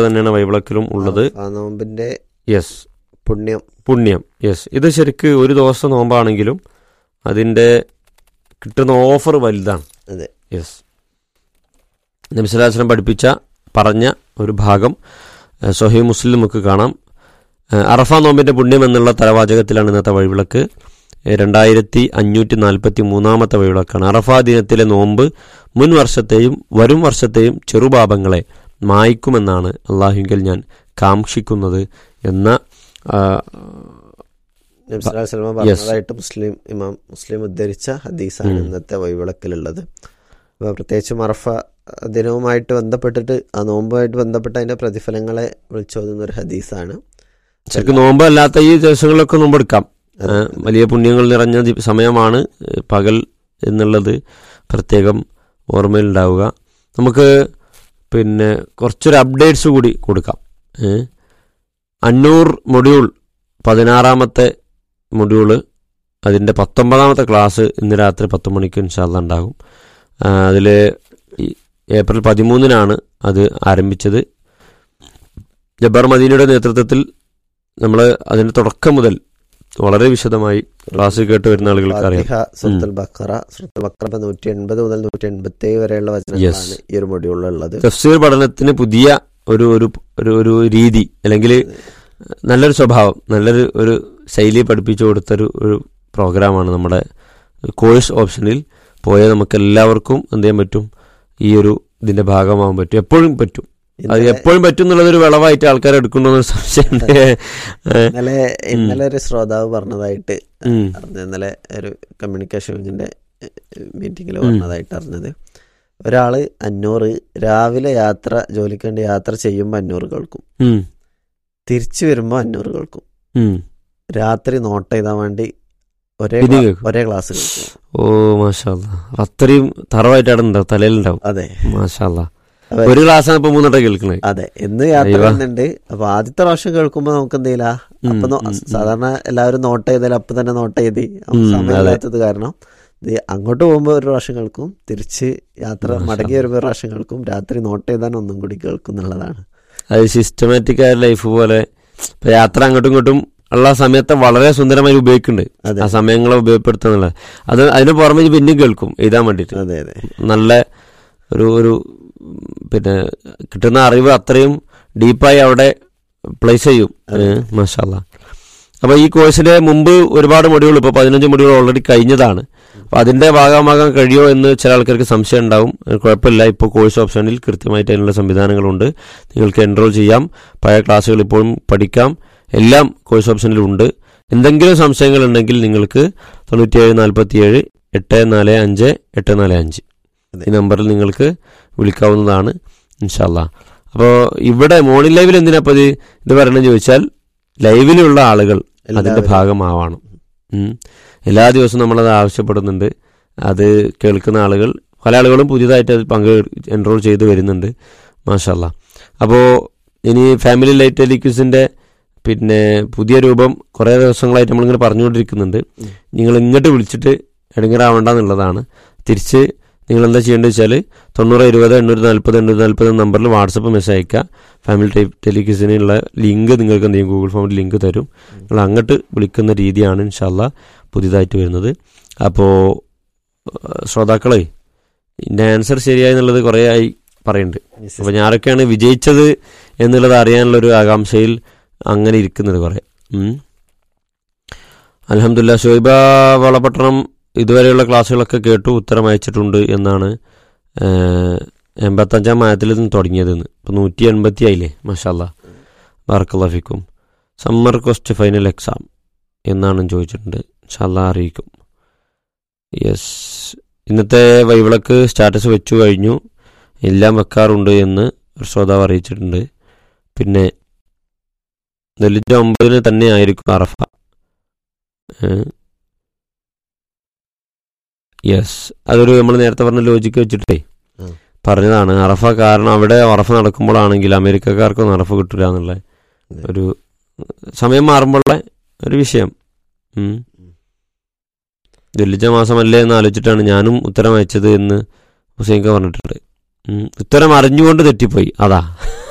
തന്നെയാണ് വൈവിളക്കിലും ഉള്ളത് ആ നോമ്പിന്റെ യെസ് പുണ്യം പുണ്യം യെസ് ഇത് ശരിക്ക് ഒരു ദിവസം നോമ്പാണെങ്കിലും അതിൻ്റെ കിട്ടുന്ന ഓഫർ വലുതാണ് അതെ യെസ് നബിസ്വലാസ്ലം പഠിപ്പിച്ച പറഞ്ഞ ഒരു ഭാഗം ഏഹ്, സ്വഹീ മുസ്ലിം നമുക്ക് കാണാം ഏഹ്, അറഫ നോമ്പിന്റെ പുണ്യം എന്നുള്ള തലവാചകത്തിലാണ് ഇന്നത്തെ വഴിവിളക്ക് ഏഹ്, രണ്ടായിരത്തി അഞ്ഞൂറ്റി നാൽപ്പത്തി മൂന്നാമത്തെ വഴിവിളക്കാണ് അറഫ ദിനത്തിലെ നോമ്പ് മുൻ വർഷത്തെയും വരും വർഷത്തെയും ചെറുപാപങ്ങളെ മായ്ക്കുമെന്നാണ് അള്ളാഹുങ്കൽ ഞാൻ കാക്ഷിക്കുന്നത് എന്ന ആ, നബി സല്ലല്ലാഹു അലൈഹി വസല്ലം പറഞ്ഞതായിട്ട് മുസ്ലിം ഇമാം മുസ്ലിം ഉദ്ധരിച്ച ഹദീസാണ് ഇന്നത്തെ വഴിവിളക്കിലുള്ളത് അപ്പോൾ പ്രത്യേകിച്ച് മറഫ ദിനവുമായിട്ട് ബന്ധപ്പെട്ടിട്ട് ആ നോമ്പുമായിട്ട് ബന്ധപ്പെട്ട അതിന്റെ പ്രതിഫലങ്ങളെ വിളിച്ചോതുന്ന ഒരു ഹദീസാണ് ശരിക്കും നോമ്പ് അല്ലാത്ത ഈ ദിവസങ്ങളിലൊക്കെ നോമ്പെടുക്കാം ഏഹ്, വലിയ പുണ്യങ്ങൾ നിറഞ്ഞ ദി- സമയമാണ് ഏഹ്, പകൽ എന്നുള്ളത് പ്രത്യേകം ഓർമ്മയിലുണ്ടാവുക നമുക്ക് പിന്നെ കുറച്ചൊരു അപ്ഡേറ്റ്സ് കൂടി കൊടുക്കാം ഏഹ്. അന്നൂർ മൊഡ്യൂൾ പതിനാറാമത്തെ മൊഡ്യൂള് അതിൻ്റെ പത്തൊമ്പതാമത്തെ ക്ലാസ് ഇന്ന് രാത്രി പത്ത് മണിക്ക് ഇൻഷാല്ല ഉണ്ടാകും അതിൽ ഏപ്രിൽ പതിമൂന്നിനാണ് അത് ആരംഭിച്ചത് ജബ്ബാർ മദീനയുടെ നേതൃത്വത്തിൽ നമ്മൾ അതിന്റെ തുടക്കം മുതൽ വളരെ വിശദമായി ക്ലാസ് കേട്ട് വരുന്ന ആളുകൾക്ക് അറിയാം ഫാത്തിഹ സൂറത്തുൽ ബക്കറ സൂറത്തുൽ ബക്കറ നൂറ്റി എൺപത് മുതൽ നൂറ്റി എൺപത്തി ഏഴ് വരെയുള്ള വചനങ്ങളാണ് ഈ ഒരു മൊഡ്യൂളിലുള്ളത് തഫ്സീർ പഠനത്തിന് പുതിയ ഒരു ഒരു ഒരു ഒരു രീതി അല്ലെങ്കിൽ നല്ലൊരു സ്വഭാവം നല്ലൊരു ഒരു ശൈലി പഠിപ്പിച്ചു കൊടുത്തൊരു ഒരു പ്രോഗ്രാമാണ് നമ്മുടെ കോഴ്സ് ഓപ്ഷനിൽ പോയ നമുക്ക് എല്ലാവർക്കും എന്ത് ചെയ്യാൻ പറ്റും ഈ ഒരു ഇതിന്റെ ഭാഗമാകാൻ പറ്റും എപ്പോഴും പറ്റും അത് ഇന്നലെ- എപ്പോഴും പറ്റും എന്നുള്ളതൊരു വിളവായിട്ട് ആൾക്കാർ എടുക്കണമെന്ന് സംശയമുണ്ട് ഏഹ്. ഇന്നലെ ഇന്നലെ ഒരു ശ്രോതാവ് പറഞ്ഞതായിട്ട് ഉം. അറിഞ്ഞത് ഇന്നലെ ഒരു കമ്മ്യൂണിക്കേഷൻ വിങ്ങിന്റെ മീറ്റിംഗിൽ പറഞ്ഞതായിട്ട് അറിഞ്ഞത് ഒരാള് അഞ്ഞൂറ് രാവിലെ യാത്ര ജോലിക്ക് വേണ്ടി യാത്ര ചെയ്യുമ്പോൾ അഞ്ഞൂറ് കേൾക്കും ഉം. തിരിച്ചു വരുമ്പോൾ അഞ്ഞൂറ് കേൾക്കും ഉം. രാത്രി നോട്ട് ചെയ്താൻ വേണ്ടി ഒരേ ഇത് ക്ലാ- കേൾക്കും. ഒരേ ക്ലാസ് കേൾക്കും ഓ മാഷാല്ല അത്രയും തറവായിട്ട് അവിടെ ഉണ്ടാവും തലയിലുണ്ടാവും അതെ മാഷാല്ല അതെ. ഒരു ക്ലാസ്സാണ് ഇപ്പൊ മൂന്നോട്ടെ കേൾക്കണേ അതെ എന്ന് യാത്ര അയ്യോ. ചെയ്യുന്നുണ്ട് അപ്പൊ ആദ്യത്തെ പ്രാവശ്യം കേൾക്കുമ്പോ നമുക്ക് എന്ത് ചെയ്യില്ല അപ്പൊ നോ- ഉം, ഉം. സാധാരണ എല്ലാവരും നോട്ട് ചെയ്താൽ അപ്പൊ തന്നെ നോട്ട് ചെയ്ത് ഉം, സമയമില്ലാത്തത് കാരണം ഇത് അങ്ങോട്ട് പോകുമ്പോൾ ഒരു പ്രാവശ്യം കേൾക്കും തിരിച്ച് യാത്ര മാഷാ. മടങ്ങി വരുമ്പോൾ ഒരു പ്രാവശ്യം കേൾക്കും രാത്രി നോട്ട് ചെയ്താൻ ഒന്നും കൂടി കേൾക്കും എന്നുള്ളതാണ് അത് സിസ്റ്റമാറ്റിക് ആയ ലൈഫ് പോലെ ഇപ്പൊ യാത്ര അങ്ങോട്ടും ഇങ്ങോട്ടും ഉള്ള സമയത്തെ വളരെ സുന്ദരമായി ഉപയോഗിക്കുന്നുണ്ട് അതെ ആ സമയങ്ങളെ ഉപയോഗപ്പെടുത്തുന്നുള്ള അത് അതിന് പുറമെ ഇജ്ജ് പിന്നെയും കേൾക്കും എഴുതാൻ വേണ്ടിയിട്ട് അതെ അതെ നല്ല ഒരു ഒരു ഉം, പിന്നെ കിട്ടുന്ന അറിവ് അത്രയും ഡീപ്പായി അവിടെ പ്ലേസ് ചെയ്യും മഷാല്ല അപ്പോൾ ഈ കോഴ്സിലെ മുമ്പ് ഒരുപാട് മൊഡ്യൂൾ ഇപ്പോൾ പതിനഞ്ച് മൊഡ്യൂൾ ഓൾറെഡി കഴിഞ്ഞതാണ് അപ്പോൾ അതിൻ്റെ ഭാഗമാകാൻ കഴിയുമോ എന്ന് ചില ആൾക്കാർക്ക് സംശയം ഉണ്ടാവും അത് കുഴപ്പമില്ല ഇപ്പോൾ കോഴ്സ് ഓപ്ഷനിൽ കൃത്യമായിട്ട് അതിനുള്ള സംവിധാനങ്ങളുണ്ട് നിങ്ങൾക്ക് എൻറോൾ ചെയ്യാം പഴയ ക്ലാസ്സുകൾ ഇപ്പോഴും പഠിക്കാം എല്ലാം കോഴ്സ് ഓപ്ഷനിലുണ്ട് എന്തെങ്കിലും സംശയങ്ങൾ ഉണ്ടെങ്കിൽ നിങ്ങൾക്ക് തൊണ്ണൂറ്റിയേഴ് നാൽപ്പത്തിയേഴ് എട്ട് നാല് അഞ്ച് എട്ട് നാല് അഞ്ച് ഈ നമ്പറിൽ നിങ്ങൾക്ക് വിളിക്കാവുന്നതാണ് ഇൻഷാല്ല അപ്പോൾ ഇവിടെ മോർണിംഗ് ലൈവിൽ എന്തിനാ അപ്പോൾ ഇത് ഇത് പറയണമെന്ന് ചോദിച്ചാൽ ലൈവിലുള്ള ആളുകൾ അതിന്റെ എല്ലാവരും- ഭാഗമാവണം ഉം. എല്ലാ ദിവസവും നമ്മളത് ആവശ്യപ്പെടുന്നുണ്ട് അത് കേൾക്കുന്ന ആളുകൾ പല ആളുകളും പുതിയതായിട്ട് അത് പങ്ക് എൻറോൾ ചെയ്ത് വരുന്നുണ്ട് മാഷല്ല അപ്പോൾ ഇനി ഫാമിലി ലൈറ്റ് ടെലിക്യൂസിന്റെ പിന്നെ പുതിയ രൂപം കുറേ ദിവസങ്ങളായിട്ട് നമ്മളിങ്ങനെ പറഞ്ഞുകൊണ്ടിരിക്കുന്നുണ്ട് ഉം. നിങ്ങൾ ഇങ്ങോട്ട് വിളിച്ചിട്ട് ഇടങ്ങറാവണ്ട എന്നുള്ളതാണ് തിരിച്ച് നിങ്ങൾ എന്താ ചെയ്യേണ്ടത് വെച്ചാൽ തൊണ്ണൂറ് ഇരുപത് എണ്ണൂറ്റി നാൽപ്പത് എണ്ണൂറ്റി നാൽപ്പത് എന്ന നമ്പറിൽ വാട്സപ്പ് മെസ്സേജ് അയക്കുക ഫാമിലി ടൈപ്പ് ടെലിക്യൂസിനുള്ള ലിങ്ക് നിങ്ങൾക്ക് എന്ത് ചെയ്യും ഗൂഗിൾ ഫോമിൽ ലിങ്ക് തരും നിങ്ങൾ അങ്ങോട്ട് വിളിക്കുന്ന രീതിയാണ് ഇൻഷാല്ല പുതിയതായിട്ട് വരുന്നത് അപ്പോൾ ശ്രോതാക്കളെ ഇതിൻ്റെ ആൻസർ ശരിയായി എന്നുള്ളത് കുറേ ആയി പറയുന്നുണ്ട് അപ്പോൾ ഞാനൊക്കെയാണ് വിജയിച്ചത് എന്നുള്ളത് അറിയാനുള്ളൊരു ആകാംക്ഷയിൽ അങ്ങനെ ഇരിക്കുന്നത് കുറേ അലഹമില്ല ഷോയിബ വളപട്ടണം ഇതുവരെയുള്ള ക്ലാസ്സുകളൊക്കെ കേട്ടു ഉത്തരം അയച്ചിട്ടുണ്ട് എന്നാണ് ഏഹ്, എൺപത്തഞ്ചാം മായത്തിൽ നിന്ന് തുടങ്ങിയതെന്ന് ഇപ്പം നൂറ്റി എൺപത്തി ആയില്ലേ മഷാല്ല ബാർക്കല്ലാഫിക്കും സമ്മർ ക്വസ്റ്റ് ഫൈനൽ എക്സാം എന്നാണ് ചോദിച്ചിട്ടുണ്ട് ഇൻഷാല്ലാ അറിയിക്കും യെസ് ഇന്നത്തെ വൈവിളക്ക് സ്റ്റാറ്റസ് വെച്ചു കഴിഞ്ഞു എല്ലാം വെക്കാറുണ്ട് എന്ന് ഒരു ശ്രോതാവ് അറിയിച്ചിട്ടുണ്ട് പിന്നെ ദലിജ ഒമ്പതിന് തന്നെ ആയിരിക്കും അറഫ യെസ് അതൊരു നമ്മൾ നേരത്തെ പറഞ്ഞ ലോജിക്ക് വെച്ചിട്ടേ ഉം. പറഞ്ഞതാണ് അറഫ കാരണം അവിടെ അറഫ നടക്കുമ്പോഴാണെങ്കിൽ അമേരിക്കക്കാർക്കൊന്നും അറഫ കിട്ടില്ല എന്നുള്ള ഉം. ഒരു സമയം മാറുമ്പോഴുള്ള ഒരു വിഷയം ഉം. ദുല്ലിച്ച മാസമല്ലേ എന്ന് ആലോചിച്ചിട്ടാണ് ഞാനും ഉത്തരം അയച്ചത് എന്ന് ഹുസൈൻക പറഞ്ഞിട്ടുണ്ട് ഉം. ഉത്തരം അറിഞ്ഞുകൊണ്ട് തെറ്റിപ്പോയി അതാ